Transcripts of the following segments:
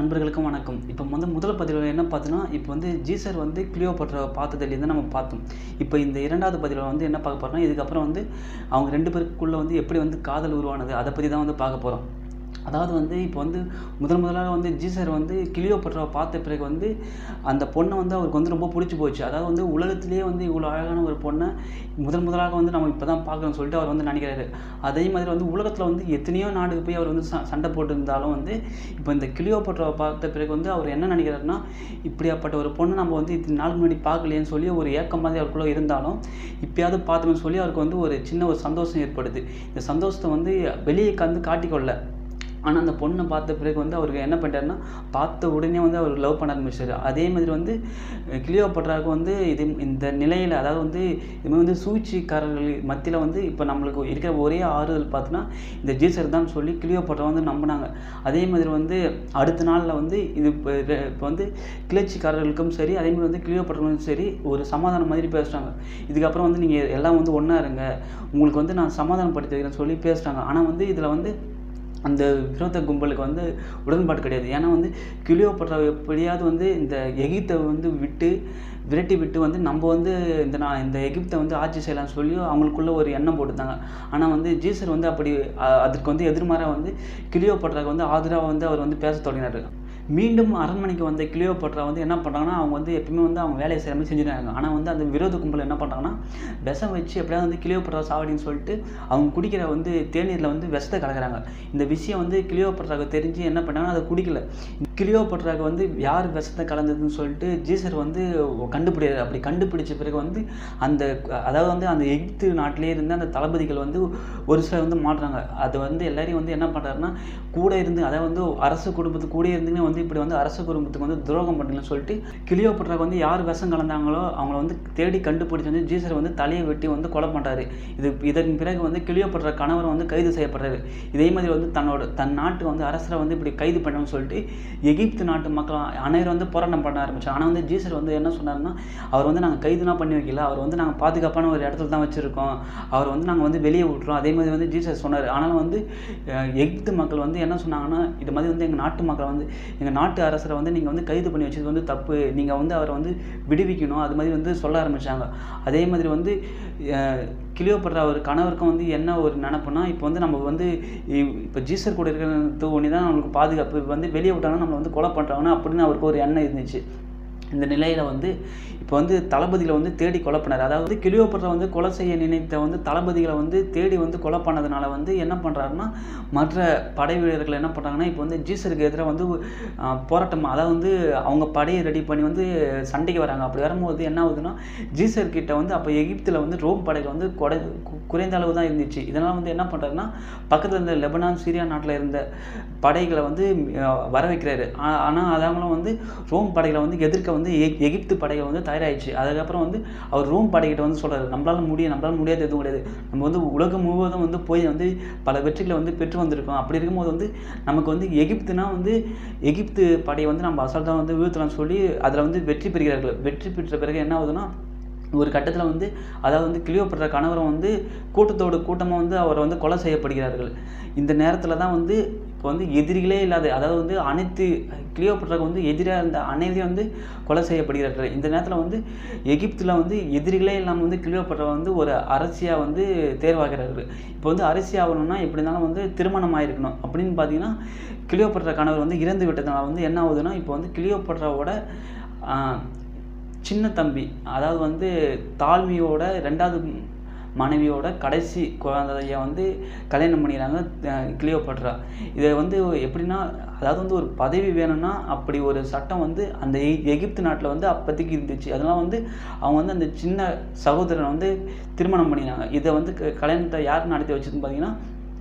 நண்பர்களுக்கும் வணக்கம் இப்போ வந்து முதல் பதிவில் என்ன பார்த்தோன்னா இப்போ வந்து ஜீசர் வந்து கிளியோபட்ராவை பார்த்ததுலேருந்து நம்ம பார்த்தோம் இப்போ இந்த இரண்டாவது பதிவில் வந்து என்ன பார்க்க போகிறோம்னா இதுக்கப்புறம் வந்து அவங்க ரெண்டு பேருக்குள்ளே வந்து எப்படி வந்து காதல் உருவானது அதை பற்றி தான் வந்து பார்க்க போகிறோம் அதாவது வந்து இப்போ வந்து முதல் முதலாக வந்து ஜீசர் வந்து கிளியோபட்ராவை பார்த்த பிறகு வந்து அந்த பொண்ணை வந்து அவருக்கு வந்து ரொம்ப பிடிச்சி போச்சு அதாவது வந்து உலகத்திலேயே வந்து இவ்வளோ அழகான ஒரு பொண்ணை முதல் முதலாக வந்து நம்ம இப்போ தான் பார்க்கணும்னு சொல்லிட்டு அவர் வந்து நினைக்கிறாரு அதே மாதிரி வந்து உலகத்தில் வந்து எத்தனையோ நாடுக்கு போய் அவர் வந்து ச சண்டை போட்டிருந்தாலும் வந்து இப்போ இந்த கிளியோபட்ராவை பார்த்த பிறகு வந்து அவர் என்ன நினைக்கிறாருன்னா இப்படியாப்பட்ட ஒரு பொண்ணை நம்ம வந்து இத்தனை நாள் முன்னாடி பார்க்கலையேன்னு சொல்லி ஒரு ஏக்கம் மாதிரி அவருக்குள்ளே இருந்தாலும் இப்பயாவது பார்த்தோம்னு சொல்லி அவருக்கு வந்து ஒரு சின்ன ஒரு சந்தோஷம் ஏற்படுது இந்த சந்தோஷத்தை வந்து வெளியே கந்து காட்டிக்கொள்ள ஆனால் அந்த பொண்ணை பார்த்த பிறகு வந்து அவருக்கு என்ன பண்ணிட்டாருன்னா பார்த்த உடனே வந்து அவர் லவ் பண்ண ஆரம்பிச்சாரு அதே மாதிரி வந்து கிளியோபட்ராவுக்கு வந்து இது இந்த நிலையில் அதாவது வந்து இதுமாதிரி வந்து சூழ்ச்சிக்காரர்கள் மத்தியில் வந்து இப்போ நம்மளுக்கு இருக்கிற ஒரே ஆறுதல் பார்த்தோன்னா இந்த ஜீசர் தான் சொல்லி கிளியோபட்ரா வந்து நம்பினாங்க அதே மாதிரி வந்து அடுத்த நாளில் வந்து இது இப்போ இப்போ வந்து கிளர்ச்சிக்காரர்களுக்கும் சரி அதே மாதிரி வந்து கிளியோபட்ராவுக்கும் சரி ஒரு சமாதானம் மாதிரி பேசுகிறாங்க இதுக்கப்புறம் வந்து நீங்கள் எல்லாம் வந்து ஒன்றா இருங்க உங்களுக்கு வந்து நான் சமாதானப்படுத்தி வைக்கிறேன்னு சொல்லி பேசுகிறாங்க ஆனால் வந்து இதில் வந்து அந்த விரோத கும்பலுக்கு வந்து உடன்பாடு கிடையாது ஏன்னா வந்து கிளியோபட்ரா எப்படியாவது வந்து இந்த எகிப்தை வந்து விட்டு விரட்டி விட்டு வந்து நம்ம வந்து இந்த நான் இந்த எகிப்தை வந்து ஆட்சி செய்யலாம்னு சொல்லி அவங்களுக்குள்ள ஒரு எண்ணம் போட்டுத்தாங்க ஆனால் வந்து ஜீசர் வந்து அப்படி அ- அதற்கு வந்து எதிர்மாறாக வந்து கிளியோபட்ராவுக்கு வந்து ஆதரவாக வந்து அவர் வந்து பேச தொடங்கினார் மீண்டும் அரண்மனைக்கு வந்த கிளியோபட்ரா வந்து என்ன பண்ணுறாங்கன்னா அவங்க வந்து எப்பயுமே வந்து அவங்க வேலையை செய்கிற மாதிரி செஞ்சுட்டாங்க ஆனால் வந்து அந்த விரோத கும்பல் என்ன பண்ணுறாங்கன்னா விஷம் வச்சு எப்படியாவது வந்து கிளியோபட்ரா சாவடின்னு சொல்லிட்டு அவங்க குடிக்கிற வந்து தேநீரில் வந்து விஷத்தை கலக்குறாங்க இந்த விஷயம் வந்து கிளியோபட்ராவுக்கு தெரிஞ்சு என்ன பண்ணாங்கன்னா அதை குடிக்கல கிளியோபட்ராவுக்கு வந்து யார் விஷத்தை கலந்ததுன்னு சொல்லிட்டு ஜீசர் வந்து கண்டுபிடியாது அப்படி கண்டுபிடிச்ச பிறகு வந்து அந்த அதாவது வந்து அந்த எகிப்து நாட்டிலே இருந்த அந்த தளபதிகள் வந்து ஒரு சிலர் வந்து மாட்டுறாங்க அது வந்து எல்லாரையும் வந்து என்ன பண்ணுறாருன்னா கூட இருந்து அதாவது வந்து அரசு குடும்பத்து கூட இருந்துன்னு வந்து இப்படி வந்து அரசு குடும்பத்துக்கு வந்து துரோகம் பண்ணலன்னு சொல்லிட்டு கிளியோபட்ராவுக்கு வந்து யார் விஷம் கலந்தாங்களோ அவங்கள வந்து தேடி கண்டுபிடிச்சு வந்து ஜீசர் வந்து தலையை வெட்டி வந்து கொலை பண்ணுறாரு இது இதன் பிறகு வந்து கிளியோபட்ரா கணவர் வந்து கைது செய்யப்படுறாரு இதே மாதிரி வந்து தன்னோட தன் நாட்டு வந்து அரசரை வந்து இப்படி கைது பண்ணணும்னு சொல்லிட்டு எகிப்து நாட்டு மக்கள் அனைவரும் வந்து போராட்டம் பண்ண ஆரம்பிச்சாங்க ஆனால் வந்து ஜீசர் வந்து என்ன சொன்னார்னா அவர் வந்து நாங்கள் கைதுனா பண்ணி வைக்கல அவர் வந்து நாங்கள் பாதுகாப்பான ஒரு இடத்துல தான் வச்சுருக்கோம் அவர் வந்து நாங்கள் வந்து வெளியே விட்டுறோம் அதே மாதிரி வந்து ஜீசஸ் சொன்னார் ஆனாலும் வந்து அஹ், எகிப்து மக்கள் வந்து என்ன சொன்னாங்கன்னா இது மாதிரி வந்து எங்கள் நாட்டு மக்கள் வந்து எங்கள் நாட்டு அரசரை வந்து நீங்கள் வந்து கைது பண்ணி வச்சது வந்து தப்பு நீங்கள் வந்து அவரை வந்து விடுவிக்கணும் அது மாதிரி வந்து சொல்ல ஆரம்பிச்சாங்க அதே மாதிரி வந்து அஹ், கிளியோபட்ரா ஒரு கணவருக்கும் வந்து என்ன ஒரு நினப்புனா இப்போ வந்து நம்ம வந்து இ- இப்போ ஜீசர் கூட இருக்கிறது ஒன்று தான் நம்மளுக்கு பாதுகாப்பு இப்ப வந்து வெளியே விட்டாங்கன்னா நம்மளை வந்து கொலை பண்ணுறாங்கன்னா அப்படின்னு அவருக்கு ஒரு எண்ணம் இருந்துச்சு இந்த நிலையில் வந்து இப்போ வந்து தளபதிகளை வந்து தேடி கொலை பண்ணார் அதாவது கிளியோபட்ரா வந்து கொலை செய்ய நினைத்த வந்து தளபதிகளை வந்து தேடி வந்து கொலை பண்ணதுனால வந்து என்ன பண்ணுறாருன்னா மற்ற படை வீரர்கள் என்ன பண்ணுறாங்கன்னா இப்போ வந்து ஜீசருக்கு எதிராக வந்து ஆஹ், போராட்டம் அதாவது வந்து அவங்க படையை ரெடி பண்ணி வந்து சண்டைக்கு வராங்க அப்படி வரும்போது என்ன ஆகுதுன்னா ஜீசர் கிட்ட வந்து அப்போ எகிப்தில் வந்து ரோம் படைகள் வந்து கொடை கு- குறைந்த அளவு தான் இருந்துச்சு இதனால் வந்து என்ன பண்ணுறாருன்னா பக்கத்தில் இருந்த லெபனான் சிரியா நாட்டில் இருந்த படைகளை வந்து ஆஹ், வர வைக்கிறாரு ஆனால் அதாங்களும் வந்து ரோம் படைகளை வந்து எதிர்க்க வந்து எ- எகிப்து படைகள் வந்து தயாராகிடுச்சு அதுக்கப்புறம் வந்து அவர் ரோம் படைகிட்ட வந்து சொல்றாரு நம்மளால முடியும் நம்மளால முடியாது எதுவும் கிடையாது நம்ம வந்து உலகம் முழுவதும் வந்து போய் வந்து பல வெற்றிகளை வந்து பெற்று வந்திருக்கோம் அப்படி இருக்கும்போது வந்து நமக்கு வந்து எகிப்துனா வந்து எகிப்து படையை வந்து நம்ம அசால்ட்டாக வந்து வீழ்த்தலாம்னு சொல்லி அதில் வந்து வெற்றி பெறுகிறார்கள் வெற்றி பெற்ற பிறகு என்ன ஆகுதுன்னா ஒரு கட்டத்தில் வந்து அதாவது வந்து கிளியோபட்ரா கணவரும் வந்து கூட்டத்தோடு கூட்டமாக வந்து அவர் வந்து கொலை செய்யப்படுகிறார்கள் இந்த நேரத்தில் தான் வந்து இப்போ வந்து எதிரிகளே இல்லாத அதாவது வந்து அனைத்து கிளியோபட்ராக்கு வந்து எதிராக இருந்த அனைவரையும் வந்து கொலை செய்யப்படுகிறார்கள் இந்த நேரத்தில் வந்து எகிப்தில் வந்து எதிரிகளே இல்லாமல் வந்து கிளியோபட்ரா வந்து ஒரு அரசியாக வந்து தேர்வாகிறார்கள் இப்போ வந்து அரசி ஆகணும்னா எப்படி இருந்தாலும் வந்து திருமணம் ஆயிருக்கணும் அப்படின்னு பார்த்தீங்கன்னா கிளியோபட்ரா கணவர் வந்து இறந்து விட்டதுனால வந்து என்ன ஆகுதுன்னா இப்போ வந்து கிளியோபட்ராவோட ஆஹ், சின்ன தம்பி அதாவது வந்து தாழ்மையோட ரெண்டாவது மனைவியோட கடைசி குழந்தைய வந்து கல்யாணம் பண்ணிக்கிறாங்க அஹ் கிளியோபட்ரா இதை வந்து எப்படின்னா அதாவது வந்து ஒரு பதவி வேணும்னா அப்படி ஒரு சட்டம் வந்து அந்த எகி- எகிப்து நாட்டில் வந்து அப்போதைக்கு இருந்துச்சு அதெல்லாம் வந்து அவங்க வந்து அந்த சின்ன சகோதரனை வந்து திருமணம் பண்ணினாங்க இதை வந்து க- கல்யாணத்தை யார் நடத்தி வச்சதுன்னு பார்த்தீங்கன்னா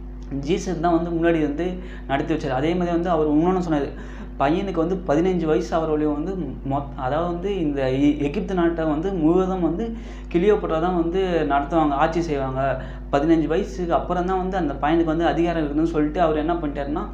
ஜீசஸ் தான் வந்து முன்னாடி வந்து நடத்தி வச்சார் அதே மாதிரி வந்து அவர் இன்னொன்று சொன்னார் பையனுக்கு வந்து பதினஞ்சு வயசு ஆகிறவளையும் வந்து மொத் அதாவது வந்து இந்த எ- எகிப்து நாட்டை வந்து முழுவதும் வந்து கிளியோபட்ரா தான் வந்து நடத்துவாங்க ஆட்சி செய்வாங்க பதினஞ்சு வயசுக்கு அப்புறம் தான் வந்து அந்த பையனுக்கு வந்து அதிகாரம் இருக்குதுன்னு சொல்லிட்டு அவர் என்ன பண்ணிட்டாருன்னா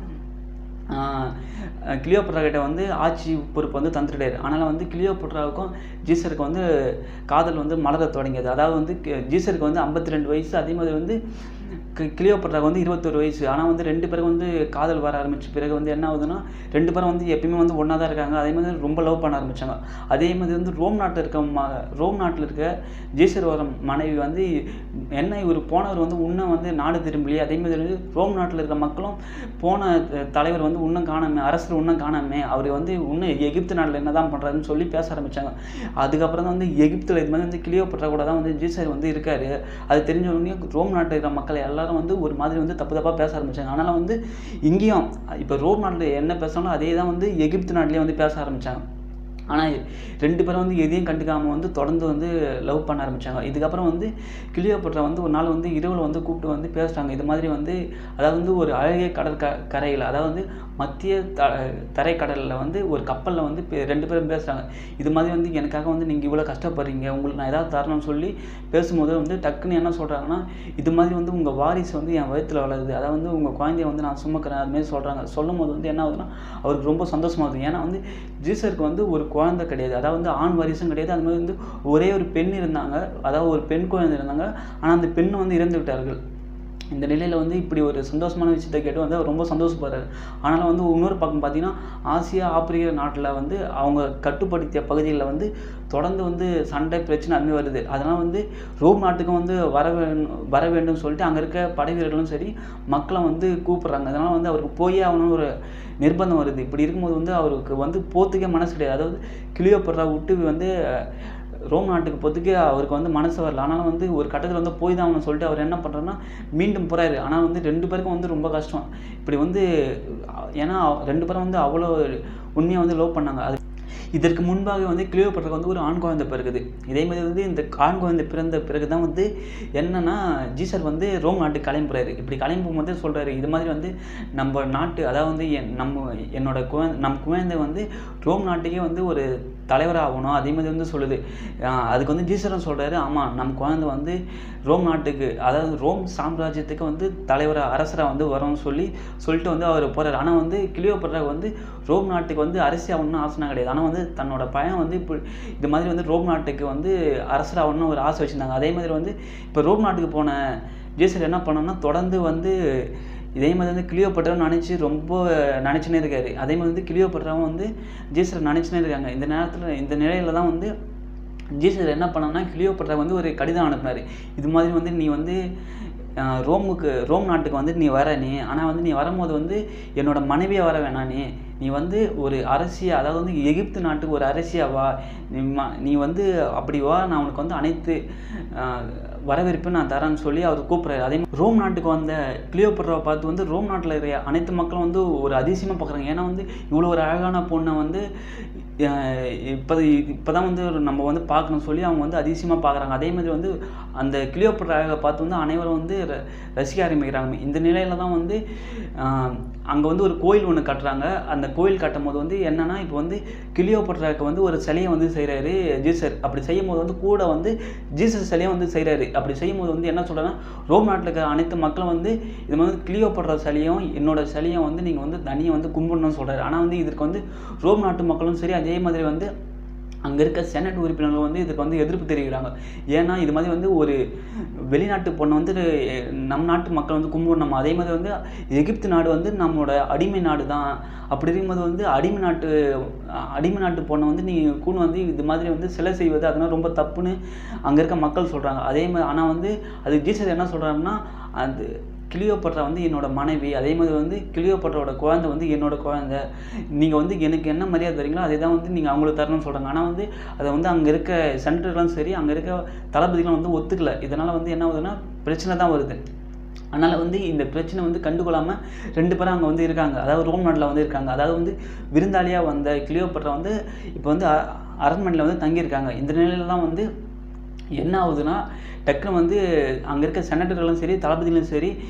ஆஹ் கிளியோபட்ரா கிட்ட வந்து ஆட்சி பொறுப்பு வந்து தந்துட்டாரு ஆனாலும் வந்து கிளியோபட்ராவுக்கும் ஜீசருக்கு வந்து காதல் வந்து மலர தொடங்கியது அதாவது வந்து கி- ஜீசருக்கு வந்து ஐம்பத்தி ரெண்டு வயசு அதே மாதிரி வந்து கிளியோபட்ராக்கு வந்து இருபத்தொரு வயசு ஆனால் வந்து ரெண்டு பேருக்கு வந்து காதல் வர ஆரம்பிச்ச பிறகு வந்து என்ன ஆகுதுன்னா ரெண்டு பேரும் வந்து எப்பயுமே வந்து ஒன்றா தான் இருக்காங்க அதே மாதிரி ரொம்ப லவ் பண்ண ஆரம்பித்தாங்க அதே மாதிரி வந்து ரோம் நாட்டில் இருக்க ம ரோம் நாட்டில் இருக்க ஜேசரோட மனைவி வந்து என்ன இவர் போனவர் வந்து இன்னும் வந்து நாடு திரும்பலையே அதே மாதிரி வந்து ரோம் நாட்டில் இருக்க மக்களும் போன தலைவர் வந்து இன்னும் காணாமே அரசர் இன்னும் காணாமே அவர் வந்து இன்னும் எகிப்து நாட்டில் என்ன தான் பண்ணுறாருன்னு சொல்லி பேச ஆரம்பித்தாங்க அதுக்கப்புறம் தான் வந்து எகிப்தில் இது மாதிரி வந்து கிளியோபட்ரா கூட தான் வந்து ஜீசர் வந்து இருக்காரு அது தெரிஞ்ச உடனே ரோம் நாட்டில் இருக்கிற மக்கள் எல்லாரும் வந்து ஒரு மாதிரி வந்து தப்பு தப்பாக பேச ஆரம்பித்தாங்க அதனால் வந்து இங்கேயும் இப்போ ரோம் நாட்டில் என்ன பேசணும் அதே தான் வந்து எகிப்து நாட்டிலே வந்து பேச ஆரம்பித்தாங்க ஆனால் ரெண்டு பேரும் வந்து எதையும் கண்டுக்காமல் வந்து தொடர்ந்து வந்து லவ் பண்ண ஆரம்பித்தாங்க இதுக்கப்புறம் வந்து கிளியோபட்ரா வந்து ஒரு நாள் வந்து இரவில் வந்து கூப்பிட்டு வந்து பேசுகிறாங்க இது மாதிரி வந்து அதாவது வந்து ஒரு அழகிய கடற்க கரையில் அதாவது வந்து மத்திய த தரைக்கடலில் வந்து ஒரு கப்பலில் வந்து பே- ரெண்டு பேரும் பேசுகிறாங்க இது மாதிரி வந்து எனக்காக வந்து நீங்கள் இவ்வளோ கஷ்டப்படுறீங்க உங்களுக்கு நான் ஏதாவது தரணும்னு சொல்லி பேசும்போது வந்து டக்குன்னு என்ன சொல்கிறாங்கன்னா இது மாதிரி வந்து உங்கள் வாரிசு வந்து என் வயித்துல வளருது அதாவது வந்து உங்கள் குழந்தைய வந்து நான் சுமக்கிறேன் அது மாதிரி சொல்கிறாங்க சொல்லும் போது வந்து என்ன ஆகுதுன்னா அவருக்கு ரொம்ப சந்தோஷமாகுது ஏன்னா வந்து ஜீசருக்கு வந்து ஒரு குழந்தை கிடையாது அதாவது வந்து ஆண் வாரிசும் கிடையாது அது மாதிரி வந்து ஒரே ஒரு பெண் இருந்தாங்க அதாவது ஒரு பெண் குழந்தை இருந்தாங்க ஆனால் அந்த பெண் வந்து இறந்து விட்டார்கள் இந்த நிலையில் வந்து இப்படி ஒரு சந்தோஷமான விஷயத்தை கேட்டு வந்து அவர் ரொம்ப சந்தோஷப்படுறாரு ஆனாலும் வந்து இன்னொரு பக்கம் பார்த்தீங்கன்னா ஆசியா ஆப்பிரிக்க நாட்டில் வந்து அவங்க கட்டுப்படுத்திய பகுதிகளில் வந்து தொடர்ந்து வந்து சண்டை பிரச்சனை அது மாதிரி வருது அதனால் வந்து ரோம் நாட்டுக்கும் வந்து வர வேணும் வர வேண்டும் சொல்லிட்டு அங்கே இருக்க படை வீரர்களும் சரி மக்களை வந்து கூப்பிட்றாங்க அதனால் வந்து அவருக்கு போயே ஆகணும்னு ஒரு நிர்பந்தம் வருது இப்படி இருக்கும்போது வந்து அவருக்கு வந்து போத்துக்கே மனசு கிடையாது அதாவது கிளியோபட்ரா விட்டு வந்து ரோம் நாட்டுக்கு போகிறதுக்கு அவருக்கு வந்து மனசு வரல ஆனாலும் வந்து ஒரு கட்டத்தில் வந்து போய் தான் ஆகணும்னு சொல்லிட்டு அவர் என்ன பண்ணுறாருன்னா மீண்டும் போகிறாரு ஆனால் வந்து ரெண்டு பேருக்கும் வந்து ரொம்ப கஷ்டம் இப்படி வந்து ஏன்னா ரெண்டு பேரும் வந்து அவ்வளோ உண்மையாக வந்து லவ் பண்ணாங்க அது இதற்கு முன்பாக வந்து கிளியோபட்ராக்கு வந்து ஒரு ஆண் குழந்தை பிறகுது இதே மாதிரி வந்து இந்த ஆண் குழந்தை பிறந்த பிறகு தான் வந்து என்னன்னா ஜீசர் வந்து ரோம் நாட்டுக்கு கிளம்புறாரு இப்படி கிளம்பும் போது சொல்கிறாரு இது மாதிரி வந்து நம்ம நாட்டு அதாவது வந்து என் நம்ம என்னோட குழந்தை நம் குழந்தை வந்து ரோம் நாட்டுக்கே வந்து ஒரு தலைவராக ஆகணும் அதே மாதிரி வந்து சொல்லுது ஆஹ் அதுக்கு வந்து ஜீசரும் சொல்கிறாரு ஆமாம் நம்ம குழந்தை வந்து ரோம் நாட்டுக்கு அதாவது ரோம் சாம்ராஜ்யத்துக்கு வந்து தலைவராக அரசராக வந்து வரும்னு சொல்லி சொல்லிட்டு வந்து அவர் போகிறார் ஆனால் வந்து கிளியோபட்ராக்கு வந்து ரோம் நாட்டுக்கு வந்து அரசி ஆகணும்னு ஆசைனா கிடையாது ஆனால் வந்து தன்னோட பையன் வந்து இப்போ இது மாதிரி வந்து ரோம் நாட்டுக்கு வந்து அரசராகணும்னு ஒரு ஆசை வச்சுருந்தாங்க அதே மாதிரி வந்து இப்போ ரோம் நாட்டுக்கு போன ஜேசர் என்ன பண்ணோம்னா தொடர்ந்து வந்து இதே மாதிரி வந்து கிளியோபட்ராவும் நினச்சி ரொம்ப நினச்சினே இருக்காரு அதே மாதிரி வந்து கிளியோபட்ராவும் வந்து ஜீசரை நினச்சினே இருக்காங்க இந்த நேரத்தில் இந்த நிலையில தான் வந்து ஜீசஸ் என்ன பண்ணான்னா கிளியோபட்ரா வந்து ஒரு கடிதம் அனுப்புனாரு இது மாதிரி வந்து நீ வந்து ஆஹ், ரோமுக்கு ரோம் நாட்டுக்கு வந்து நீ வர நீ ஆனால் வந்து நீ வரும்போது வந்து என்னோட மனைவியை வர வேணாம் நீ நீ வந்து ஒரு அரசியா அதாவது வந்து எகிப்து நாட்டுக்கு ஒரு அரசியா வா நீ ம- நீ வந்து அப்படி வா நான் உனக்கு வந்து அனைத்து ஆஹ், வரவேற்பு நான் தரேன்னு சொல்லி அவர் கூப்பிட்றாரு அதே மாதிரி ரோம் நாட்டுக்கு வந்த கிளியோபட்ராவை பார்த்து வந்து ரோம் நாட்டில் இருக்கிற அனைத்து மக்களும் வந்து ஒரு அதிசயமாக பார்க்குறாங்க ஏன்னா வந்து இவ்வளோ ஒரு அழகான பொண்ணை வந்து இப்போ இப்போ தான் வந்து ஒரு நம்ம வந்து பார்க்கணும் சொல்லி அவங்க வந்து அதிசயமாக பார்க்குறாங்க அதே மாதிரி வந்து அந்த கிளியோபட்ரா அழகை பார்த்து வந்து அனைவரும் வந்து ர- ரசிக்க ஆரம்பிக்கிறாங்க இந்த நிலையில தான் வந்து அங்கே வந்து ஒரு கோயில் ஒன்று கட்டுறாங்க அந்த கோயில் கட்டும் போது வந்து என்னன்னா இப்போ வந்து கிளியோபட்ராக்கு வந்து ஒரு சிலையை வந்து செய்கிறாரு ஜீசர் அப்படி செய்யும் போது வந்து கூட வந்து ஜீசஸ் சிலையை வந்து செய்கிறாரு அப்படி செய்யும்போது வந்து என்ன சொல்கிறேன்னா ரோம் நாட்டில் இருக்கிற அனைத்து மக்களும் வந்து இது மாதிரி கிளியோபட்ரா சிலையும் என்னோட சிலையும் வந்து நீங்கள் வந்து தனியாக வந்து கும்பிடணும்னு சொல்கிறாரு ஆனால் வந்து இதற்கு வந்து ரோம் நாட்டு மக்களும் சரி அதே மாதிரி வந்து அங்கே இருக்க செனட் உறுப்பினர்கள் வந்து இதுக்கு வந்து எதிர்ப்பு தெரிவிக்கிறாங்க ஏன்னா இது மாதிரி வந்து ஒரு வெளிநாட்டு பொண்ணை வந்து அஹ், நம் நாட்டு மக்கள் வந்து கும்பிடணும் அதே மாதிரி வந்து எகிப்து நாடு வந்து நம்மளோட அடிமை நாடு தான் அப்படி இருக்கும்போது வந்து அடிமை நாட்டு அஹ், அடிமை நாட்டு பொண்ணை வந்து நீ கூட வந்து இது மாதிரி வந்து சிலை செய்வது அதெல்லாம் ரொம்ப தப்புன்னு அங்கே இருக்க மக்கள் சொல்கிறாங்க அதே மாதிரி ஆனால் வந்து அது ஜீசஸ் என்ன சொல்கிறாருன்னா அது கிளியோபட்ரா வந்து என்னோட மனைவி அதே மாதிரி வந்து கிளியோபட்ராவோட குழந்தை வந்து என்னோட குழந்தை நீங்கள் வந்து எனக்கு என்ன மரியாதை தரீங்களோ அதை தான் வந்து நீங்கள் அவங்களுக்கு தரணும்னு சொல்கிறாங்க ஆனால் வந்து அதை வந்து அங்கே இருக்க சென்டர்களும் சரி அங்கே இருக்க தளபதிகளும் வந்து ஒத்துக்கல இதனால் வந்து என்ன ஆகுதுன்னா பிரச்சனை தான் வருது அதனால் வந்து இந்த பிரச்சனை வந்து கண்டுகொள்ளாமல் ரெண்டு பேரும் அங்கே வந்து இருக்காங்க அதாவது ரோம் நாட்டில் வந்து இருக்காங்க அதாவது வந்து விருந்தாளியாக வந்த கிளியோபட்ரா வந்து இப்போ வந்து அ- அரண்மனையில் வந்து தங்கியிருக்காங்க இந்த நிலையில தான் வந்து என்ன ஆகுதுன்னா டக்குன்னு வந்து அங்கே இருக்க செனட்டர்களும் சரி தளபதிகளும் சரி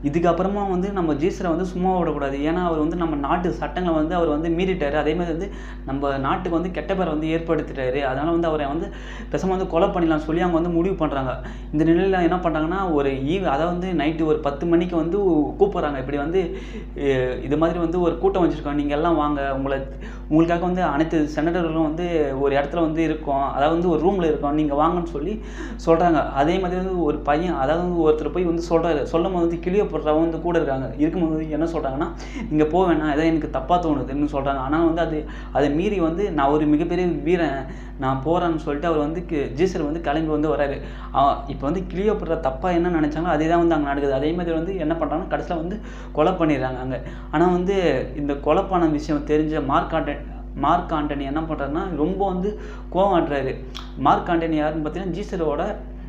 இதுக்கப்புறமா வந்து நம்ம ஜீசரை வந்து சும்மா விடக்கூடாது ஏன்னா அவர் வந்து நம்ம நாட்டு சட்டங்களை வந்து அவர் வந்து மீறிட்டாரு அதே மாதிரி வந்து நம்ம நாட்டுக்கு வந்து கெட்ட பேரை வந்து ஏற்படுத்திட்டாரு அதனால் வந்து அவரை வந்து பேசாம வந்து கொலை பண்ணிடலாம் சொல்லி அவங்க வந்து முடிவு பண்ணுறாங்க இந்த நிலையில் என்ன பண்ணுறாங்கன்னா ஒரு ஈவ் அதாவது வந்து நைட்டு ஒரு பத்து மணிக்கு வந்து கூப்பிட்றாங்க இப்படி வந்து அஹ், இது மாதிரி வந்து ஒரு கூட்டம் வச்சுருக்கோம் நீங்கள் எல்லாம் வாங்க உங்களை உங்களுக்காக வந்து அனைத்து செனட்டர்களும் வந்து ஒரு இடத்துல வந்து இருக்கோம் அதாவது வந்து ஒரு ரூமில் இருக்கோம் நீங்கள் வாங்கன்னு சொல்லி சொல்கிறாங்க அதே மாதிரி வந்து ஒரு பையன் அதாவது வந்து ஒருத்தர் போய் வந்து சொல்கிறாரு சொல்லும் போது வந்து கிளியோ போடுறவங்க வந்து கூட இருக்காங்க இருக்கும்போது வந்து என்ன சொல்கிறாங்கன்னா இங்கே போக வேணாம் ஏதோ எனக்கு தப்பாக தோணுதுன்னு சொல்கிறாங்க ஆனால் வந்து அது அதை மீறி வந்து நான் ஒரு மிகப்பெரிய வீரன் நான் போகிறேன்னு சொல்லிட்டு அவர் வந்து கி- ஜீசர் வந்து கிளம்பி வந்து வராரு இப்போ வந்து கிளியோ போடுற தப்பாக என்ன நினச்சாங்களோ அதே தான் வந்து அங்கே நடக்குது அதே மாதிரி வந்து என்ன பண்ணுறாங்கன்னா கடைசியில் வந்து கொலை பண்ணிடுறாங்க அங்கே ஆனால் வந்து இந்த கொலை பண்ண விஷயம் தெரிஞ்ச மார்க் ஆண்டன் மார்க் ஆண்டனி என்ன பண்ணுறாருன்னா ரொம்ப வந்து கோவம் ஆட்டுறாரு மார்க் ஆண்டனி யாருன்னு பார்த்தீங்கன்னா ஜீசரோட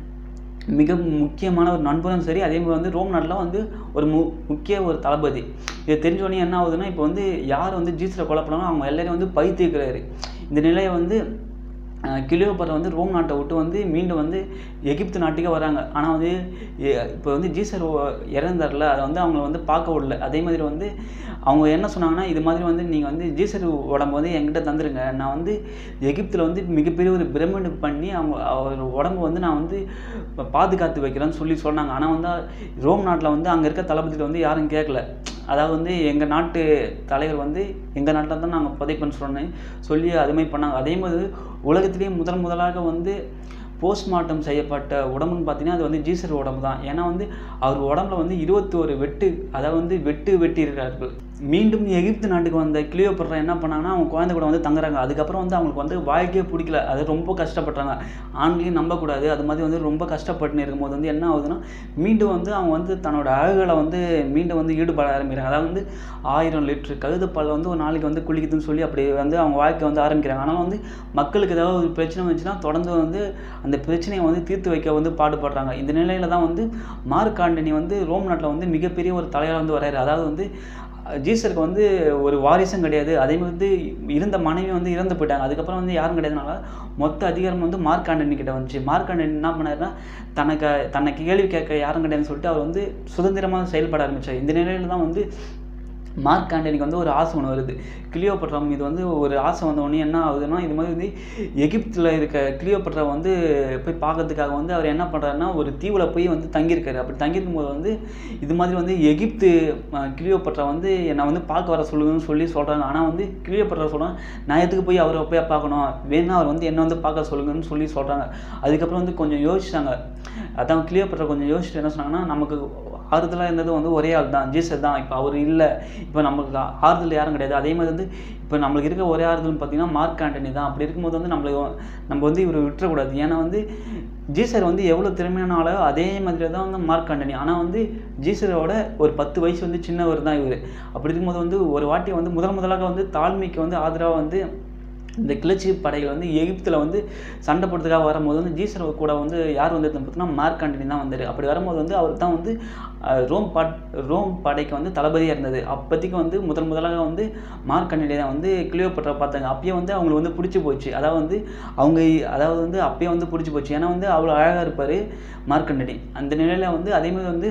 மிக முக்கியமான ஒரு நண்பரும் சரி அதே மாதிரி வந்து ரோம் நாட்டில் வந்து ஒரு மு முக்கிய ஒரு தளபதி இதை தெரிஞ்சோடனே என்ன ஆகுதுன்னா இப்போ வந்து யார் வந்து ஜீஸில் கொலை பண்ணாலும் அவங்க எல்லாரையும் வந்து பழி தீர்க்கிறாரு இந்த நிலையை வந்து கிளியோபரை வந்து ரோம் நாட்டை விட்டு வந்து மீண்டும் வந்து எகிப்து நாட்டுக்கே வராங்க ஆனால் வந்து எ- இப்போ வந்து ஜீசர் ஒ- இறந்தார்ல அதை வந்து அவங்கள வந்து பார்க்க விடல அதே மாதிரி வந்து அவங்க என்ன சொன்னாங்கன்னா இது மாதிரி வந்து நீங்கள் வந்து ஜீசர் உடம்பு வந்து என்கிட்ட தந்துருங்க நான் வந்து எகிப்தில் வந்து மிகப்பெரிய ஒரு பிரமிடு பண்ணி அவங்க அவர் உடம்பு வந்து நான் வந்து ப- பாதுகாத்து வைக்கிறேன்னு சொல்லி சொன்னாங்க ஆனால் வந்து ரோம் நாட்டில் வந்து அங்கே இருக்க தளபதியில் வந்து யாரும் கேட்கல அதாவது வந்து எங்கள் நாட்டு தலைவர் வந்து எங்கள் நாட்டில் தான் நாங்கள் புதைப்பேன்னு சொன்னேன் சொல்லி அதுமாதிரி பண்ணாங்க அதே மாதிரி உலகத்திலேயே முதல் முதலாக வந்து போஸ்ட்மார்ட்டம் செய்யப்பட்ட உடம்புன்னு பார்த்தீங்கன்னா அது வந்து ஜீசர் உடம்பு தான் ஏன்னா வந்து அவர் உடம்புல வந்து இருபத்தோரு வெட்டு அதாவது வந்து வெட்டு வெட்டி இருக்கிறார்கள் மீண்டும் எகிப்து நாட்டுக்கு வந்த கிளியோபட்ரா என்ன பண்ணாங்கன்னா அவங்க குழந்தை கூட வந்து தங்குறாங்க அதுக்கப்புறம் வந்து அவங்களுக்கு வந்து வாழ்க்கையே பிடிக்கல அது ரொம்ப கஷ்டப்படுறாங்க ஆண்களையும் நம்பக்கூடாது அது மாதிரி வந்து ரொம்ப கஷ்டப்பட்டுன்னு இருக்கும்போது வந்து என்ன ஆகுதுன்னா மீண்டும் வந்து அவங்க வந்து தன்னோட அழகுகளை வந்து மீண்டும் வந்து ஈடுபட ஆரம்பிக்கிறாங்க அதாவது வந்து ஆயிரம் லிட்டர் கழுதுப்பால் வந்து ஒரு நாளைக்கு வந்து குளிக்குதுன்னு சொல்லி அப்படி வந்து அவங்க வாழ்க்கை வந்து ஆரம்பிக்கிறாங்க ஆனால் வந்து மக்களுக்கு ஏதாவது ஒரு பிரச்சனை வந்துச்சுன்னா தொடர்ந்து வந்து அந்த பிரச்சனையை வந்து தீர்த்து வைக்க வந்து பாடுபடுறாங்க இந்த நிலையில தான் வந்து மார்க் ஆண்டனி வந்து ரோம் நாட்டில் வந்து மிகப்பெரிய ஒரு தலைவராக வந்து வராரு அதாவது வந்து ஜீசருக்கு வந்து ஒரு வாரிசும் கிடையாது அதே மாதிரி வந்து இருந்த மனைவி வந்து இறந்து போயிட்டாங்க அதுக்கப்புறம் வந்து யாரும் கிடையாதுனால மொத்த அதிகாரம் வந்து மார்க் ஆண்டனி கிட்ட வந்துச்சு மார்க் ஆண்டனி என்ன பண்ணாருன்னா தனக்கு தன்னை கேள்வி கேட்க யாரும் கிடையாதுன்னு சொல்லிட்டு அவர் வந்து சுதந்திரமாக செயல்பட ஆரம்பிச்சார் இந்த நிலையில தான் வந்து மார்க் ஆண்டனிக்கு வந்து ஒரு ஆசை ஒன்று வருது கிளியோபட்ரா இது வந்து ஒரு ஆசை வந்த உடனே என்ன ஆகுதுன்னா இது மாதிரி வந்து எகிப்தில் இருக்க கிளியோபட்ரா வந்து போய் பார்க்கறதுக்காக வந்து அவர் என்ன பண்ணுறாருன்னா ஒரு தீவில் போய் வந்து தங்கியிருக்காரு அப்படி தங்கியிருக்கும் போது வந்து இது மாதிரி வந்து எகிப்து அஹ், கிளியோபட்ரா வந்து என்னை வந்து பார்க்க வர சொல்லுங்கன்னு சொல்லி சொல்கிறாங்க ஆனால் வந்து கிளியோபட்ரா சொல்கிறாங்க நான் எதுக்கு போய் அவரை போய் பார்க்கணும் வேணா அவர் வந்து என்ன வந்து பார்க்க சொல்லுங்கன்னு சொல்லி சொல்கிறாங்க அதுக்கப்புறம் வந்து கொஞ்சம் யோசிச்சாங்க அதான் கிளியோபட்ரா கொஞ்சம் யோசிச்சுட்டு என்ன சொன்னாங்கன்னா நமக்கு ஆறுதலாக இருந்தது வந்து ஒரே ஆள் தான் ஜீசஸ் தான் இப்போ அவர் இல்லை இப்போ நமக்கு ஆறுதல் யாரும் கிடையாது அதே மாதிரி வந்து இப்போ நம்மளுக்கு இருக்க ஒரே ஆறுதல்னு பார்த்தீங்கன்னா மார்க் ஆண்டனி தான் அப்படி இருக்கும்போது வந்து நம்மளுக்கு நம்ம வந்து இவரை விட்டுறக்கூடாது ஏன்னா வந்து ஜீசர் வந்து எவ்வளோ திறமையான ஆளோ அதே மாதிரி தான் வந்து மார்க் ஆண்டனி ஆனால் வந்து ஜீசரோட ஒரு பத்து வயசு வந்து சின்னவர் தான் இவர் அப்படி இருக்கும்போது வந்து ஒரு வாட்டி வந்து முதல் முதலாக வந்து தாழ்மைக்கு வந்து ஆதரவாக வந்து இந்த கிளர்ச்சி படைகள் வந்து எகிப்தில் வந்து சண்டை போடுறதுக்காக வரும்போது வந்து ஜீசர் கூட வந்து யார் வந்து பார்த்தீங்கன்னா மார்க் ஆண்டனி தான் வந்தார் அப்படி வரும்போது வந்து அவர் தான் வந்து அஹ், ரோம் பட் ரோம் படைக்கு வந்து தளபதியாக இருந்தது அப்போதைக்கு வந்து முதல் முதலாக வந்து மார்க் ஆண்டனி தான் வந்து கிளியோபட்ரா பார்த்தாங்க அப்பயே வந்து அவங்களுக்கு வந்து பிடிச்சி போச்சு அதாவது வந்து அவங்க அதாவது வந்து அப்பயே வந்து பிடிச்சி போச்சு ஏன்னா வந்து அவ்வளோ அழகாக இருப்பார் மார்க் ஆண்டனி அந்த நிலையில் வந்து அதே மாதிரி வந்து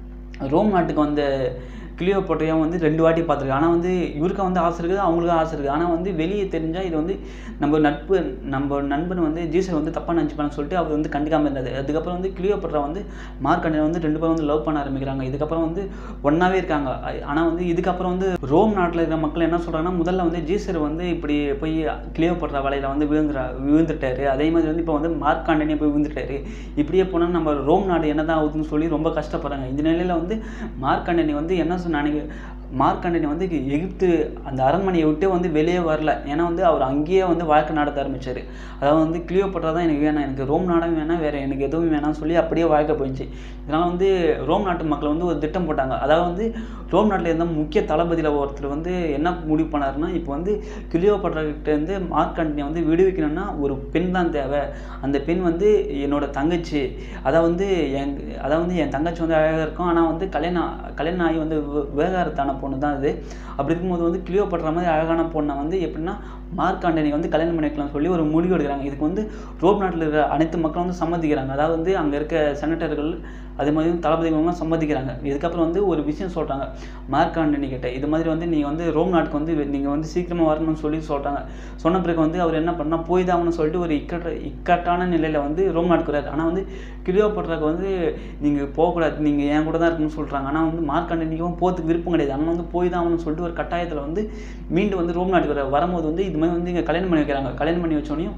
ரோம் நாட்டுக்கு வந்த கிளியோபட்ரையும் வந்து ரெண்டு வாட்டி பார்த்துருக்கு ஆனால் வந்து இவருக்கும் வந்து ஆசை இருக்குது அவங்களுக்கும் ஆசை இருக்குது ஆனால் வந்து வெளியே தெரிஞ்சால் இது வந்து நம்ம நட்பு நம்ம நண்பன் வந்து ஜீசர் வந்து தப்பாக நினச்சிப்பான்னு சொல்லிட்டு அவர் வந்து கண்டுக்காமல் இருந்தது அதுக்கப்புறம் வந்து கிளியோபட்ரா வந்து மார்க் ஆண்டனி வந்து ரெண்டு பேரும் வந்து லவ் பண்ண ஆரம்பிக்கிறாங்க இதுக்கப்புறம் வந்து ஒன்றாவே இருக்காங்க ஆனால் வந்து இதுக்கப்புறம் வந்து ரோம் நாட்டில் இருக்கிற மக்கள் என்ன சொல்கிறாங்கன்னா முதல்ல வந்து ஜீசர் வந்து இப்படி போய் கிளியோபட்ரா வலையில் வந்து விழுந்துரா விழுந்துட்டாரு அதே மாதிரி வந்து இப்போ வந்து மார்க் ஆண்டனியை போய் விழுந்துட்டாரு இப்படியே போனால் நம்ம ரோம் நாடு என்னதான் ஆகுதுன்னு சொல்லி ரொம்ப கஷ்டப்படுறாங்க இந்த நிலையில் வந்து மார்க் ஆண்டனி வந்து என்ன சொன்னாங்க மார்க் ஆண்டனி வந்து எகிப்து அந்த அரண்மனையை விட்டு வந்து வெளியே வரல ஏன்னா வந்து அவர் அங்கேயே வந்து வாழ்க்கை நடத்த ஆரம்பிச்சார் அதாவது வந்து கிளியோபட்ரா தான் எனக்கு வேணாம் எனக்கு ரோம் நாடும் வேணாம் வேறு எனக்கு எதுவும் வேணாம்னு சொல்லி அப்படியே வாழ்க்கை போயிடுச்சு இதனால் வந்து ரோம் நாட்டு மக்கள் வந்து ஒரு திட்டம் போட்டாங்க அதாவது வந்து ரோம் நாட்டில் இருந்த முக்கிய தளபதியில் ஒருத்தர் வந்து என்ன முடிவு பண்ணாருன்னா இப்போ வந்து கிளியோபட்ரா கிட்ட இருந்து மார்க் ஆண்டனியை வந்து விடுவிக்கணும்னா ஒரு பெண் தான் தேவை அந்த பெண் வந்து என்னோட தங்கச்சி அதாவது வந்து என் அதாவது வந்து என் தங்கச்சி வந்து அழகாக இருக்கும் ஆனால் வந்து கல்யாணம் கல்யாணம் ஆகி வந்து வே- வேகாரத்தான பொண்ணு தான் இது அப்படி இருக்கும்போது வந்து கிளியோபட்ரா மாதிரி அழகான பொண்ணை வந்து எப்படின்னா மார்க் ஆண்டனி வந்து கல்யாணம் பண்ணி வைக்கலாம்னு சொல்லி ஒரு முடிவு எடுக்கிறாங்க இதுக்கு வந்து ரோம் நாட்டில் இருக்கிற அனைத்து மக்களும் வந்து சம்மதிக்கிறாங்க அதாவது வந்து அங்கே இருக்க செனட்டர்கள் அதே மாதிரி தளபதிகளும் சம்மதிக்கிறாங்க இதுக்கப்புறம் வந்து ஒரு விஷயம் சொல்கிறாங்க மார்க் ஆண்டனி கிட்ட இது மாதிரி வந்து நீங்கள் வந்து ரோம் நாட்டுக்கு வந்து நீங்கள் வந்து சீக்கிரமாக வரணும்னு சொல்லி சொல்கிறாங்க சொன்ன பிறகு வந்து அவர் என்ன பண்ணால் போய் தான் ஆகணும்னு சொல்லிட்டு ஒரு இக்கட்ட இக்கட்டான நிலையில் வந்து ரோம் நாட்டுக்கு வராரு ஆனால் வந்து கிளியோபட்ராக்கு வந்து நீங்கள் போகக்கூடாது நீங்கள் என் கூட தான் இருக்கணும்னு சொல்கிறாங்க ஆனால் வந்து மார்க் ஆண்டனிக்கும் போகிறதுக்கு விருப்பம் கிடையாது ஆனால் வந்து போய் தான் ஆகணும்னு சொல்லிட்டு ஒரு கட்டாயத்தில் வந்து மீண்டும் வந்து ரோம் நாட்டுக்கு வர வரும்போது வந்து இது மாதிரி வந்து இங்கே கல்யாணம் பண்ணி வைக்கிறாங்க கல்யாணம் பண்ணி வச்சோடனையும்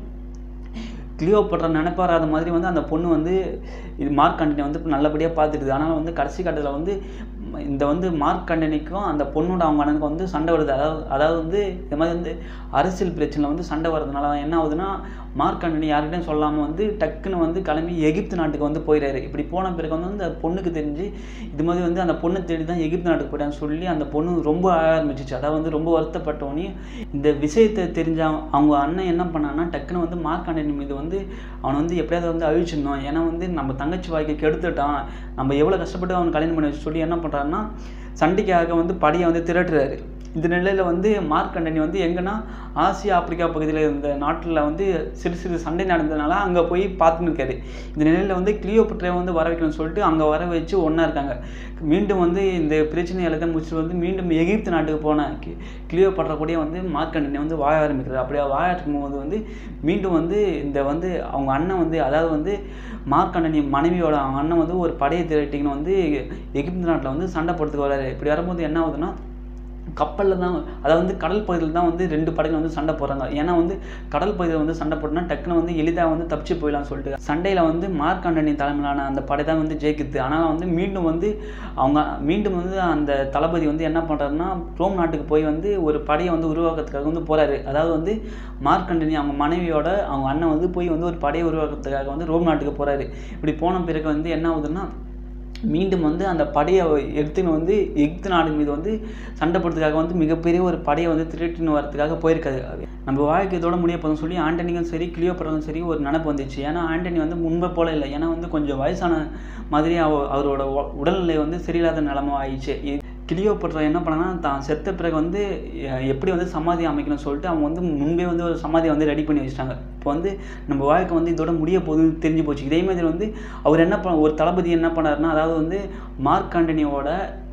கிளியோபட்ரா நினைப்பாராத மாதிரி வந்து அந்த பொண்ணு வந்து இது மார்க் கண்டனி வந்து நல்லபடியாக பார்த்துடுது ஆனால் வந்து கடைசி கட்டத்தில் வந்து இந்த வந்து மார்க் கண்டனிக்கும் அந்த பொண்ணோட அவங்க அண்ணனுக்கும் வந்து சண்டை வருது அதாவது அதாவது வந்து இந்த மாதிரி வந்து அரசியல் பிரச்சனையில் வந்து சண்டை வர்றதுனால என்ன ஆகுதுன்னா மார்க் கண்டனி யார்கிட்டையும் சொல்லாமல் வந்து டக்குன்னு வந்து கிளம்பி எகிப்து நாட்டுக்கு வந்து போயிடாரு இப்படி போன பிறகு வந்து அந்த பொண்ணுக்கு தெரிஞ்சு இது மாதிரி வந்து அந்த பொண்ணை தேடி தான் எகிப்து நாட்டுக்கு போயிட்டான்னு சொல்லி அந்த பொண்ணு ரொம்ப அழ ஆரம்பிச்சிச்சு அதாவது வந்து ரொம்ப வருத்தப்பட்டோன்னே இந்த விஷயத்தை தெரிஞ்ச அவ- அவங்க அண்ணன் என்ன பண்ணான்னா டக்குன்னு வந்து மார்க் ஆண்டனி மீது வந்து அவனை வந்து எப்படியாவது வந்து அழிச்சிடணும் ஏன்னா வந்து நம்ம தங்கச்சி வாழ்க்கை கெடுத்துட்டான் நம்ம எவ்வளோ கஷ்டப்பட்டு அவன் கல்யாணம் பண்ணி வச்சு சொல்லி என்ன பண்ணுறாருன்னா சண்டைக்காக வந்து படையை வந்து திரட்டுறாரு இந்த நிலையில் வந்து மார்க் ஆண்டனி வந்து எங்கன்னா ஆசியா ஆப்பிரிக்கா பகுதியில் இருந்த நாட்டில் வந்து சிறு சிறு சண்டை நடந்ததுனால அங்கே போய் பார்த்துன்னு இருக்காரு இந்த நிலையில் வந்து கிளியோபட்ரை வந்து வர வைக்கணும்னு சொல்லிட்டு அங்கே வர வச்சு ஒன்றா இருக்காங்க மீண்டும் வந்து இந்த பிரச்சனை எல்லாத்தையும் முடிச்சுட்டு வந்து மீண்டும் எகிப்து நாட்டுக்கு போன கி- கிளியோபட்ரா கூட வந்து மார்க் ஆண்டனி வந்து வாழ ஆரம்பிக்கிறார் அப்படியே வாழ போது வந்து மீண்டும் வந்து இந்த வந்து அவங்க அண்ணன் வந்து அதாவது வந்து மார்க் ஆண்டனி மனைவியோட அவங்க அண்ணன் வந்து ஒரு படையை திரட்டிங்கன்னு வந்து எகிப்து நாட்டில் வந்து சண்டை போடுறதுக்கு வராரு இப்படி வரும்போது என்ன ஆகுதுன்னா கப்பலில் தான் அதாவது வந்து கடல் பகுதியில் தான் வந்து ரெண்டு படைகள் வந்து சண்டை போடுறாங்க ஏன்னா வந்து கடல் பகுதியில் வந்து சண்டை போட்டோன்னா டக்குன்னு வந்து எளிதாக வந்து தப்பிச்சு போயிடலாம்னு சொல்லிட்டு சண்டையில் வந்து மார்க் ஆண்டனி தலைமையிலான அந்த படை தான் வந்து ஜெயிக்குது ஆனால் வந்து மீண்டும் வந்து அவங்க மீண்டும் வந்து அந்த தளபதி வந்து என்ன பண்ணுறாருன்னா ரோம் நாட்டுக்கு போய் வந்து ஒரு படையை வந்து உருவாக்குறதுக்காக வந்து போகிறாரு அதாவது வந்து மார்க் ஆண்டனி அவங்க மனைவியோட அவங்க அண்ணன் வந்து போய் வந்து ஒரு படையை உருவாக்குறதுக்காக வந்து ரோம் நாட்டுக்கு போகிறாரு இப்படி போன பிறகு வந்து என்ன ஆகுதுன்னா மீண்டும் வந்து அந்த படையை எடுத்துன்னு வந்து எகிப்து நாடு மீது வந்து சண்டை போடுறதுக்காக வந்து மிகப்பெரிய ஒரு படையை வந்து திரட்டின்னு வரதுக்காக போயிருக்காரு நம்ம வாழ்க்கை இதோட முடிய போதும் சொல்லி ஆண்டனிக்கும் சரி கிளியோபட்ராவும் சரி ஒரு நினப்பு வந்துச்சு ஏன்னா ஆண்டனி வந்து முன்பை போல இல்லை ஏன்னா வந்து கொஞ்சம் வயசான மாதிரி அவ அவரோட உ- உடல்நிலை வந்து சரியில்லாத நிலம ஆயிடுச்சு இ- கிளியோபட்ரா என்ன பண்ணனா தான் செத்த பிறகு வந்து எ- எப்படி வந்து சமாதி அமைக்கணும்னு சொல்லிட்டு அவங்க வந்து முன்பே வந்து ஒரு சமாதியை வந்து ரெடி பண்ணி வச்சிட்டாங்க இப்போ வந்து நம்ம வாழ்க்கை வந்து இதோட முடிய போகுதுன்னு தெரிஞ்சு போச்சு இதே மாதிரி வந்து அவர் என்ன பண்ண ஒரு தளபதி என்ன பண்ணாருன்னா அதாவது வந்து மார்க் ஆண்டனியோட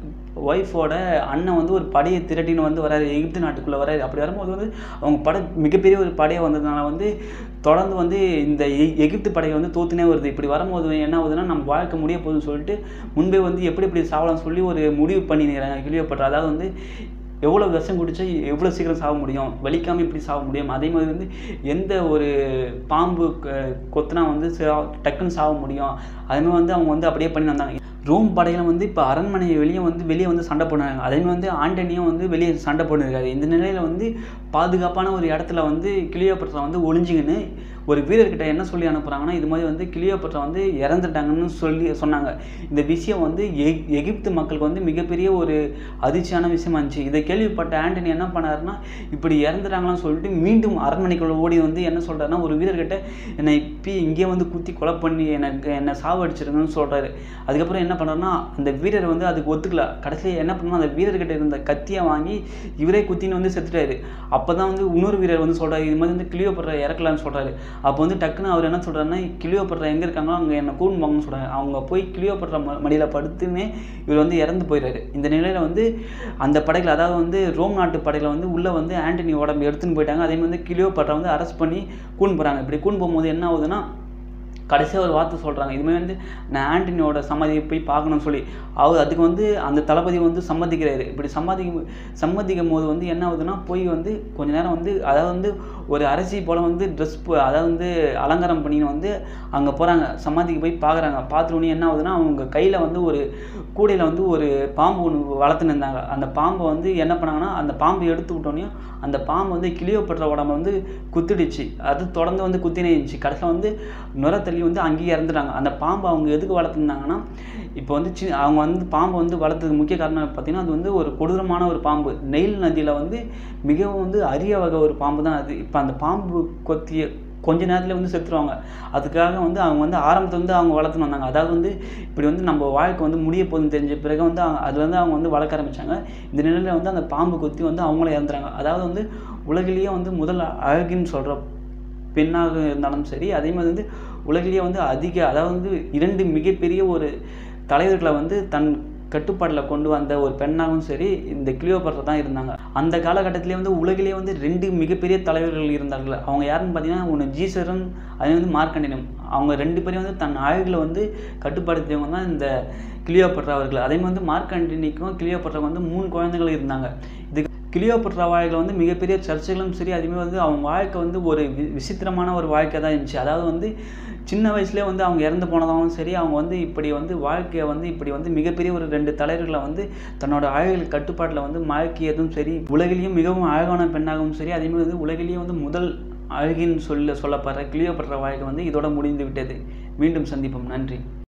ஒய்ஃபோட அண்ணன் வந்து ஒரு படையை திரட்டின்னு வந்து வராரு எகிப்து நாட்டுக்குள்ளே வராரு அப்படி வரும்போது வந்து அவங்க படை மிகப்பெரிய ஒரு படையை வந்ததுனால வந்து தொடர்ந்து வந்து இந்த எ- எகிப்து படை வந்து தோத்துனே வருது இப்படி வரும்போது என்ன ஆகுதுன்னா நம்ம வாழ்க்கை முடிய போகுதுன்னு சொல்லிட்டு முன்பே வந்து எப்படி எப்படி சாவலாம்னு சொல்லி ஒரு முடிவு பண்ணிக்கிறாங்க கிளியோபட்ரா அதாவது வந்து எவ்வளோ விஷம் குடிச்சா எவ்வளோ சீக்கிரம் சாக முடியும் வலிக்காமல் இப்படி சாக முடியும் அதே மாதிரி வந்து எந்த ஒரு பாம்பு க- கொத்துனா வந்து சா- டக்குன்னு சாக முடியும் அதே மாதிரி வந்து அவங்க வந்து அப்படியே பண்ணி வந்தாங்க ரோம் படையில வந்து இப்போ அரண்மனை வெளியே வந்து வெளியே வந்து சண்டை போடுறாங்க அதே மாதிரி வந்து ஆண்டனியும் வந்து வெளியே சண்டை போட்டுருக்காரு இந்த நிலையில் வந்து பாதுகாப்பான ஒரு இடத்துல வந்து கிளியோபட்ரா வந்து ஒளிஞ்சிங்கன்னு ஒரு வீரர்கிட்ட என்ன சொல்லி அனுப்புகிறாங்கன்னா இது மாதிரி வந்து கிளியோபட்ரா வந்து இறந்துட்டாங்கன்னு சொல்லி சொன்னாங்க இந்த விஷயம் வந்து எக் எகிப்து மக்களுக்கு வந்து மிகப்பெரிய ஒரு அதிர்ச்சியான விஷயமா இருந்துச்சு இதை கேள்விப்பட்ட ஆண்டனி என்ன பண்ணாருன்னா இப்படி இறந்துட்டாங்களான்னு சொல்லிட்டு மீண்டும் அரண்மனைக்குள்ள ஓடி வந்து என்ன சொல்றாருன்னா ஒரு வீரர்கிட்ட என்னை இப்பி இங்கேயே வந்து குத்தி கொலை பண்ணி எனக்கு என்னை சாவடிச்சிருங்கன்னு சொல்றாரு அதுக்கப்புறம் என்ன பண்ணாருன்னா அந்த வீரர் வந்து அதுக்கு ஒத்துக்கல கடைசியில் என்ன பண்ணா அந்த வீரர்கிட்ட இருந்த கத்தியை வாங்கி இவரே குத்தின்னு வந்து செத்துட்டாரு அப்போ தான் வந்து இன்னொரு வீரர் வந்து சொல்றாரு இது மாதிரி வந்து கிளியோபட்ரா இறக்கலான்னு சொல்றாரு அப்போ வந்து டக்குன்னு அவர் என்ன சொல்றாருன்னா கிளியோபட்ரா எங்கே இருக்காங்களோ அங்கே என்னை கூண்டு வாங்கன்னு சொல்றாங்க அவங்க போய் கிளியோபட்ரா ம மடியில் படுத்துன்னு இவர் வந்து இறந்து போயிடுறாரு இந்த நிலையில் வந்து அந்த படையில் அதாவது வந்து ரோம் நாட்டு படையில் வந்து உள்ளே வந்து ஆண்டனி உடம்பு எடுத்துன்னு போயிட்டாங்க அதே மாதிரி வந்து கிளியோபட்ரா வந்து அரெஸ்ட் பண்ணி கூண்டு போகிறாங்க இப்படி கூண்டு போகும்போது என்ன ஆகுதுன்னா கடைசியாக ஒரு வார்த்தை சொல்கிறாங்க இதுமாதிரி வந்து நான் ஆண்டனியோட சமாதியை போய் பார்க்கணும்னு சொல்லி அவர் அதுக்கு வந்து அந்த தளபதி வந்து சம்மதிக்கிறாரு இப்படி சம்மதிக்கும் சம்மதிக்கும் போது வந்து என்ன ஆகுதுன்னா போய் வந்து கொஞ்ச நேரம் வந்து அதாவது வந்து ஒரு அரசி போல் வந்து ட்ரெஸ் அதாவது வந்து அலங்காரம் பண்ணின்னு வந்து அங்கே போகிறாங்க சமாதிக்கு போய் பார்க்குறாங்க பார்த்துட்டு என்ன ஆகுதுன்னா அவங்க கையில் வந்து ஒரு கூடையில் வந்து ஒரு பாம்பு ஒன்று வளர்த்துன்னு இருந்தாங்க அந்த பாம்பை வந்து என்ன பண்ணாங்கன்னா அந்த பாம்பு எடுத்து விட்டோன்னே அந்த பாம்பு வந்து கிளியோபட்ர உடம்ப வந்து குத்திடுச்சு அது தொடர்ந்து வந்து குத்தினே இருந்துச்சு கடைசியில் வந்து நுர தள்ளி வந்து அங்கேயே இறந்துட்டாங்க அந்த பாம்பு அவங்க எதுக்கு வளர்த்துருந்தாங்கன்னா இப்போ வந்து சி அவங்க வந்து பாம்பு வந்து வளர்த்ததுக்கு முக்கிய காரணம் பார்த்தீங்கன்னா அது வந்து ஒரு கொடூரமான ஒரு பாம்பு நெயில் நதியில் வந்து மிகவும் வந்து அரிய வகை ஒரு பாம்பு தான் அது இப்போ அந்த பாம்பு கொத்திய கொஞ்ச நேரத்தில் வந்து செத்துருவாங்க அதுக்காக வந்து அவங்க வந்து ஆரம்பத்துல வந்து அவங்க வளர்த்துன்னு வந்தாங்க அதாவது வந்து இப்படி வந்து நம்ம வாழ்க்கை வந்து முடிய போகுதுன்னு தெரிஞ்ச பிறகு வந்து அவங்க அது வந்து அவங்க வந்து வளர்க்க ஆரம்பிச்சாங்க இந்த நிலையில் வந்து அந்த பாம்பு கொத்தி வந்து அவங்களும் இறந்துறாங்க அதாவது வந்து உலகிலேயே வந்து முதல் அழகின்னு சொல்கிற பெண்ணாக இருந்தாலும் சரி அதே மாதிரி வந்து உலகிலேயே வந்து அதிக அதாவது வந்து இரண்டு மிகப்பெரிய ஒரு தலைவர்களை வந்து தன் கட்டுப்பாட்டில் கொண்டு வந்த ஒரு பெண்ணாகவும் சரி இந்த கிளியோபட்ரா தான் இருந்தாங்க அந்த காலகட்டத்திலே வந்து உலகிலே வந்து ரெண்டு மிகப்பெரிய தலைவர்கள் இருந்தார்கள் அவங்க யாருன்னு பார்த்தீங்கன்னா ஒன்று ஜீசரும் அதே வந்து மார்க்கண்டினம் அவங்க ரெண்டு பேரையும் வந்து தன் அழகில் வந்து கட்டுப்படுத்தியவங்க தான் இந்த கிளியோபட்ரா அவர்கள் அதே மாதிரி வந்து மார்க்கண்டினிக்கும் கிளியோபட்ரா வந்து மூணு குழந்தைகள் இருந்தாங்க இது கிளியோபட்ரா வாழ்க்கை வந்து மிகப்பெரிய சர்ச்சைகளும் சரி அதுமாதிரி வந்து அவங்க வாழ்க்கை வந்து ஒரு வி விசித்திரமான ஒரு வாழ்க்கை தான் இருந்துச்சு அதாவது வந்து சின்ன வயசுலேயே வந்து அவங்க இறந்து போனதாகவும் சரி அவங்க வந்து இப்படி வந்து வாழ்க்கையை வந்து இப்படி வந்து மிகப்பெரிய ஒரு ரெண்டு தலைவர்களை வந்து தன்னோட அழகில் கட்டுப்பாட்டில் வந்து மாழ்க்கியதும் சரி உலகிலேயும் மிகவும் அழகான பெண்ணாகவும் சரி அதேமாதிரி வந்து உலகிலேயே வந்து முதல் அழகின்னு சொல்ல சொல்லப்படுற கிளியோபட்ரா வாழ்க்கை வந்து இதோட முடிந்து விட்டது மீண்டும் சந்திப்போம் நன்றி